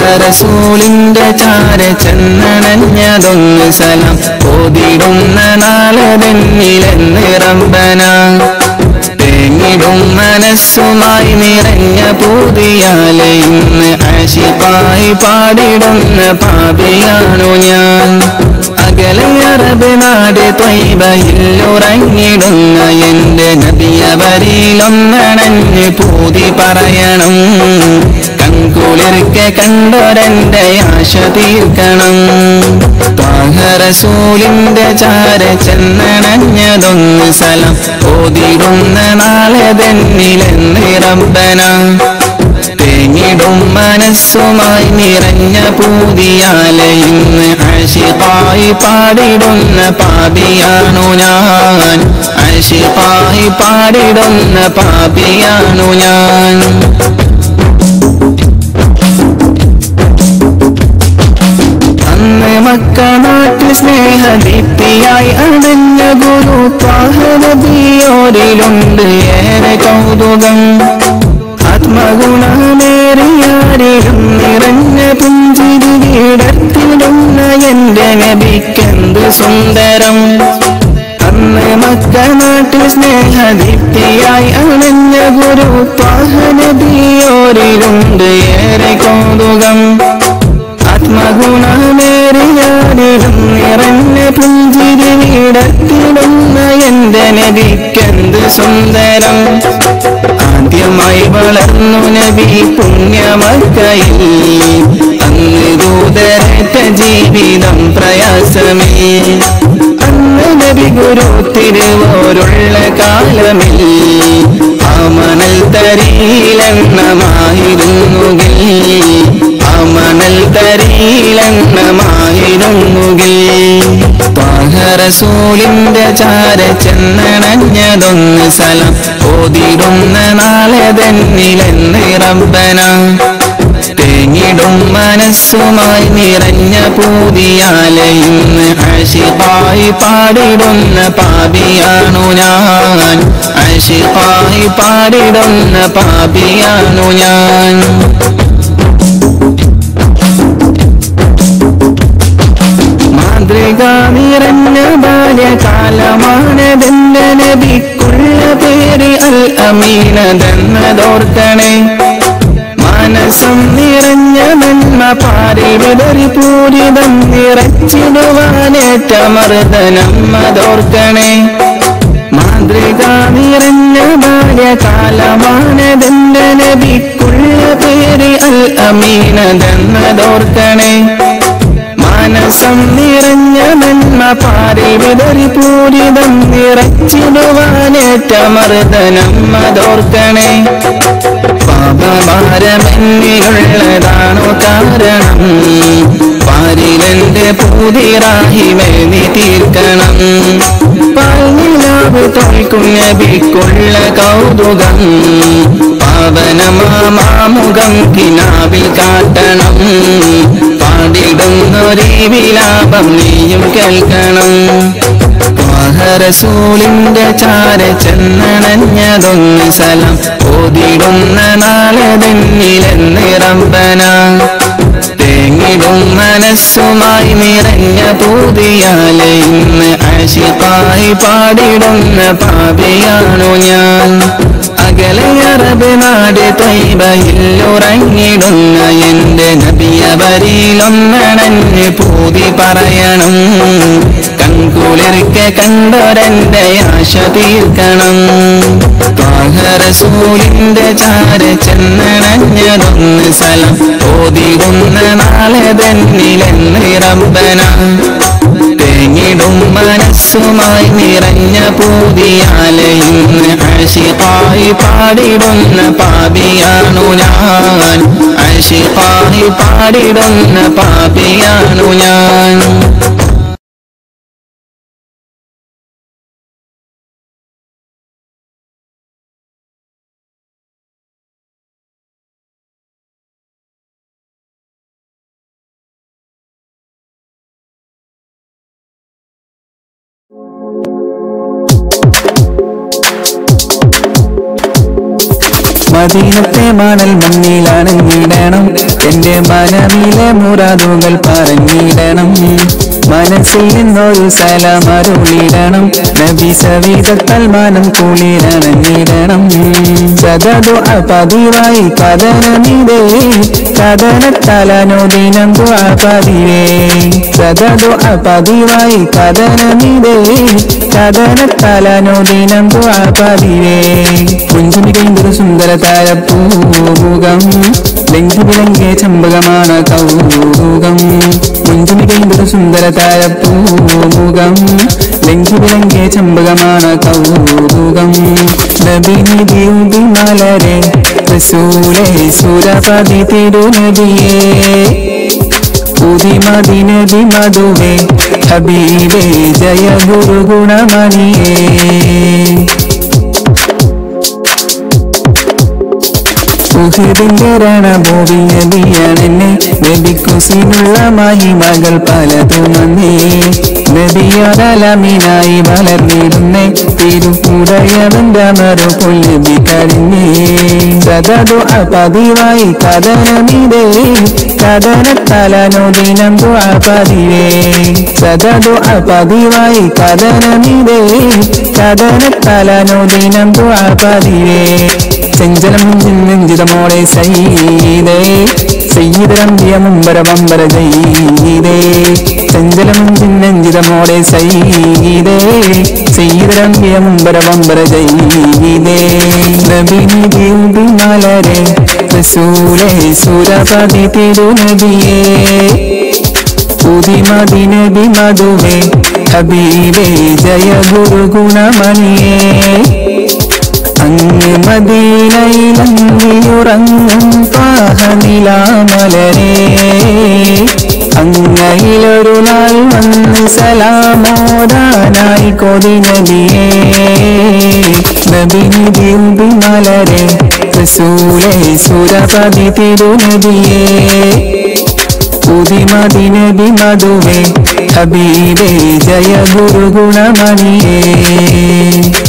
റസൂലിന്റെ ചാര ചെന്നണഞ്ഞതൊന്ന് സലം ഓതിടുന്ന നാളതെന്നിലെന്ന് റബ്ബന തേങ്ങിടും മനസ്സുമായി നിറഞ്ഞ പൂതിയാലെ ഇന്ന് ആശിപ്പായി പാടിടുന്ന പാപിയാണു ഞാൻ അകലെ അറബ് നാട് ത്വൈബയിലുറങ്ങിടുന്ന എന്റെ നദിയവരിലൊന്നണഞ്ഞ് പൂതി പറയണം കൺകുളിർക്കെ കണ്ടൊരെന്റെ ആശ തീർക്കണം റസൂലിന്റെ ചാര ചെന്നണഞ്ഞതൊന്ന് സ്ഥലം ഓതിടുന്ന നാളെ തന്നിലെന്ന് റബ്ബന തേങ്ങിടും മനസ്സുമായി നിറഞ്ഞ പൂതിയാലെ ഇന്ന് ആശിപ്പായി പാടിടുന്ന പാപിയാണു ഞാൻ ആശിപ്പായി പാടിടുന്ന പാപിയാണു ഞാൻ അന്ന് മക്ക നാട്ടിൽ സ്നേഹദീപ്തിയായി അണഞ്ഞ ഗുരു പാഹനബിയോരിലുണ്ട് ഏറെ കൗതുകം ആത്മഗുണമേറിയാരിലും നിറഞ്ഞ പുഞ്ചിരി വീടത്തിടുന്ന എന്റെ നബിക്കെന്ത് സുന്ദരം അന്ന് മക്ക നാട്ടിൽ സ്നേഹദീപ്തിയായി അണഞ്ഞ ഗുരു പാഹനബിയോരിലുണ്ട് ഏറെ കൗതുകം ആത്മഗുണമേറിയാരിലും നിറഞ്ഞ പുഞ്ചിരി വീടത്തിടുന്ന എന്റെ നബിക്കെന്ത് സുന്ദരം ആദ്യമായി വളർന്നു നബി പുണ്യമക്കയിൽ അന്ന് ദൂതരറ്റ ജീവിതം പ്രയാസമേ അന്ന് നബി ഗുരു തിരുവോരുള്ള കാലമിൽ ആ മണൽ തരീലെണ്ണമായിരുന്നുകിൽ ആ മണൽ തരീലെണ്ണമായിരുന്നുകിൽ റസൂലിന്റെ ചാര ചെന്നണഞ്ഞതൊന്ന് സ്ഥലം ഓതിടുന്ന നാളെ തന്നിലെന്ന് റബ്ബന തേങ്ങിടും മനസ്സുമായി നിറഞ്ഞ പൂതിയാലെ ഇന്ന് ആശിപ്പായി പാടിടുന്ന പാപിയാണു ഞാൻ ആശിപ്പായി പാടിടുന്ന പാപിയാണു ഞാൻ മാതൃക നിറഞ്ഞ ബാല്യകാലമാണതെന്റെ നബിക്കുള്ള പേര് അൽ അമീനതെന്നതോർക്കണേ മനസ്സം നിറഞ്ഞ നന്മ പാരി വിതറി പൂരിതം നിറച്ചിടുവാനേറ്റ മർദ്ദനം അതോർക്കണേ മാതൃക നിറഞ്ഞ ബാല്യകാലമാണതെന്റെ നബിക്കുള്ള പേര് അൽ അമീനതെന്നതോർക്കണേ മനസ്സം നിറഞ്ഞ നന്മ പാരി വിതറി പൂരിതം നിറച്ചിടുവാനേറ്റ മർദ്ദനം അതോർക്കണേ പാപഭാരമെന്നിലുള്ളതാണു കാരണം പാരിലെന്റെ പൂതിറാഹിമേ നീ തീർക്കണം പാൽനിലാവ് തോൽക്കും നബിക്കുള്ള കൗതുകം പാവനമാമുഖം കിനാവിൽ കാട്ടണം പാടിടുന്നൊരീ വിലാപം നീയും കേൾക്കണം റസൂലിന്റെ ചാര ചെന്നണഞ്ഞതൊന്ന് സ്ഥലം ഓതിടുന്ന നാളെ തന്നിലെന്ന് റബ്ബന തേങ്ങിടും മനസ്സുമായി നിറഞ്ഞ പൂതിയാലെ ഇന്ന് ആശിപ്പായി പാടിടുന്ന പാപിയാണു ഞാൻ അകലെ അറബ് നാട് തൊയ്ബയിലുറങ്ങിടുന്ന എന്റെ നബിയവരിലൊന്നണഞ്ഞ് പൂതി പറയണം കൺകുളിർക്കെ കണ്ടൊരെന്റെ ആശ തീർക്കണം റസൂലിന്റെ ചാര ചെന്നണഞ്ഞതൊന്ന് സ്ഥലം ഓതിടുന്ന നാളെ തന്നിലെന്ന് റബ്ബന തേങ്ങിടും മനസ്സുമായി നിറഞ്ഞ പൂതിയാലെ ഇന്ന് ആശിപ്പായി പാടിടുന്ന പാപിയാണു ഞാൻ ആശിപ്പായി പാടിടുന്ന പാപിയാണു ഞാൻ മദീനത്തെ മണൽ മണ്ണിലണഞ്ഞിടണം എന്റെ മനമിലെ മുറാദുകൾ പറഞ്ഞിടണം മനസ്സിൽ നിന്നൊരു സലമരുളിടണം നബി സവിധത്താൽ മനം കുളിരണഞ്ഞിടണം സദതു അപതിവായി കഥനമിതേ കഥനത്തലനുദിനം പതിവേ സദതു അപതിവായി കഥനമിതേ കഥനത്തലനുദിനം പതിവേ കുഞ്ചുമികൈന്തൊരു സുന്ദര താരപ്പൂമുഖം ലങ്കി വിളങ്ങിയ ചമ്പകമാണ് കൗതുകം കുഞ്ചുമികൈന്തൊരു സുന്ദര താരപ്പൂമുഖം ലങ്കി വിളങ്ങിയ ചമ്പകമാണ് കൗതുകം നബിനിധി മലരെ റസൂലേ സുരപതി തിരുനബിയേ ഉദിമദിനബി മധുവേ ഹബീബേ ജയ ഗുരു ഗുണമണിയേ ഉഹിദിന്റെ രണഭൂവി നബിയാണെന്നെ നബിക്കുസിനുള്ള മഹിമകൾ പലതുമന്നേ നബിയാലമീനായി വളർന്നിരുന്നേ തിരുപ്പുടയവന്റെ മറു പൊല്ലബി കഴിഞ്ഞേ സദതു അപതിവായി കഥനമിതേ കഥനത്തലനുദിനം പതിവേ സദതു അപതിവായി കഥനമിതേ കഥനത്തലനുദിനം പതിവേ ചെഞ്ചലം നെഞ്ചിതമോടെ സയ്യിദേ സയ്യിദരമ്പിയ മുമ്പര വമ്പര ജയ്യിദേ ചെഞ്ചലം നെഞ്ചിതമോടെ സയ്യിദേ സയ്യിദരമ്പിയ മുമ്പര വമ്പര ജയ്യിദേ നബിനി ദേവി മലരെ റസൂലേ സുരപതി തിരുനബിയേ ഉദിമദിനബി മധുവേ ഹബീബേ ജയ ഗുരു ഗുണമണിയേ അങ്ങ് മദീനയിലങ്ങിയുറങ്ങും പാഹനിലാമലരേ അങ്ങയിലൊരു നാൾ വന്ന് സലാമോദാനായി കൊതി നബിയേ നബിനി ദേവി മലരെ റസൂലേ സുരപതി തിരുനബിയേ ഉദിമദിനബി മധുവേ ഹബീബേ ജയ ഗുരു ഗുണമണിയേ